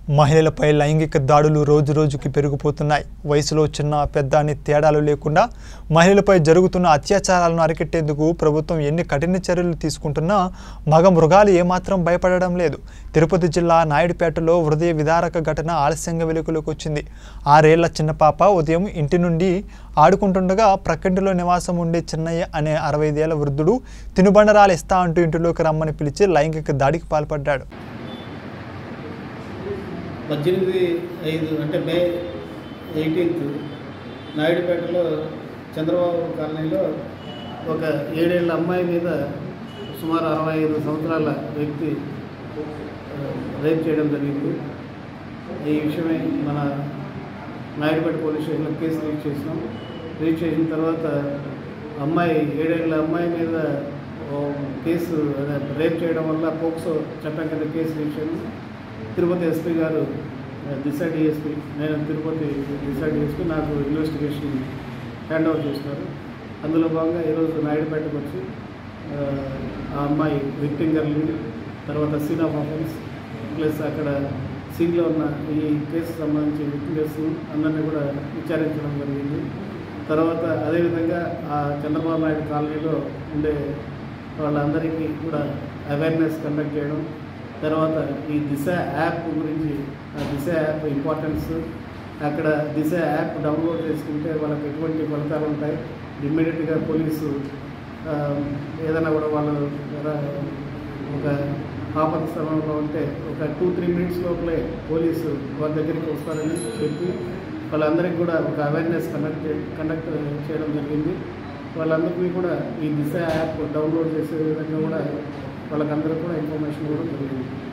మహిళలపై లైంగిక దాడులు రోజు రోజుకి పెరిగిపోతున్నాయి వయసులో చిన్న పెద్ద అని తేడాలు లేకుండా మహిళలపై జరుగుతున్న అత్యాచారాలను అరికట్టేందుకు ప్రభుత్వం ఎన్ని కఠిన చర్యలు తీసుకుంటున్నా మగ మృగాలు ఏమాత్రం భయపడడం లేదు తిరుపతి జిల్లా నాయుడుపేటలో హృదయ విదారక ఘటన ఆలస్యంగా వెలుగులోకి వచ్చింది ఆరేళ్ల చిన్న పాప ఉదయం ఇంటి నుండి ఆడుకుంటుండగా ప్రక్కంటిలో నివాసం ఉండే చిన్నయ్య అనే అరవై ఐదేళ్ల వృద్ధుడు తినుబండరాలు ఇస్తా అంటూ ఇంటిలోకి రమ్మని పిలిచి లైంగిక దాడికి పాల్పడ్డాడు పద్దెనిమిది ఐదు అంటే మే ఎయిటీన్త్ నాయుడుపేటలో చంద్రబాబు కాలనీలో ఒక ఏడేళ్ళ అమ్మాయి మీద సుమారు అరవై ఐదు సంవత్సరాల వ్యక్తి ఆ, రేప్ చేయడం జరిగింది ఈ విషయమై మన నాయుడుపేట పోలీస్ స్టేషన్లో కేసు రిజిస్టర్ చేసినాం రిజిస్టర్ చేసిన తర్వాత అమ్మాయి ఏడేళ్ళ అమ్మాయి మీద ఓ కేసు అదే రేప్ చేయడం వల్ల పోక్సో చట్టం కింద కేసు రిజిస్టర్ చేసి తిరుపతి ఎస్పీ గారు ఆ, దిశ డిఎస్పీ నేను తిరుపతి దిశ డిఎస్పీ నాకు ఇన్వెస్టిగేషన్ హ్యాండ్ ఓవర్ చేసినారు అందులో భాగంగా ఈరోజు నాయుడుపేటకు వచ్చి ఆ, ఆ అమ్మాయి విక్టింగ్ గర్ల్ని తర్వాత సీన్ ఆఫ్ ఆఫెన్స్ ప్లస్ అక్కడ సీన్లో ఉన్న ఈ కేసు సంబంధించి విక్టింగర్స్ అందరినీ కూడా విచారించడం జరిగింది తర్వాత అదేవిధంగా ఆ చంద్రబాబు నాయుడు కాలనీలో ఉండే వాళ్ళందరికీ కూడా అవేర్నెస్ కండక్ట్ చేయడం తర్వాత ఈ దిశ యాప్ గురించి ఆ దిశ యాప్ ఇంపార్టెన్స్ అక్కడ దిశ యాప్ డౌన్లోడ్ చేసుకుంటే వాళ్ళకి ఎటువంటి ఫలితాలు ఉంటాయి ఇమ్మీడియట్గా పోలీసు ఆ, ఏదైనా కూడా వాళ్ళు రా- ఒక ఆపద స్థలంలో ఉంటే ఒక టూ త్రీ మినిట్స్ లోపలే పోలీసు వాళ్ళ దగ్గరికి వస్తారని చెప్పి వాళ్ళందరికీ కూడా ఒక అవేర్నెస్ కండక్ట్ కండక్ట్ చేయడం జరిగింది వాళ్ళందరికీ కూడా ఈ దిశ యాప్ డౌన్లోడ్ చేసే విధంగా కూడా వాళ్ళకందరికీ కూడా ఇన్ఫర్మేషన్ కూడా జరిగింది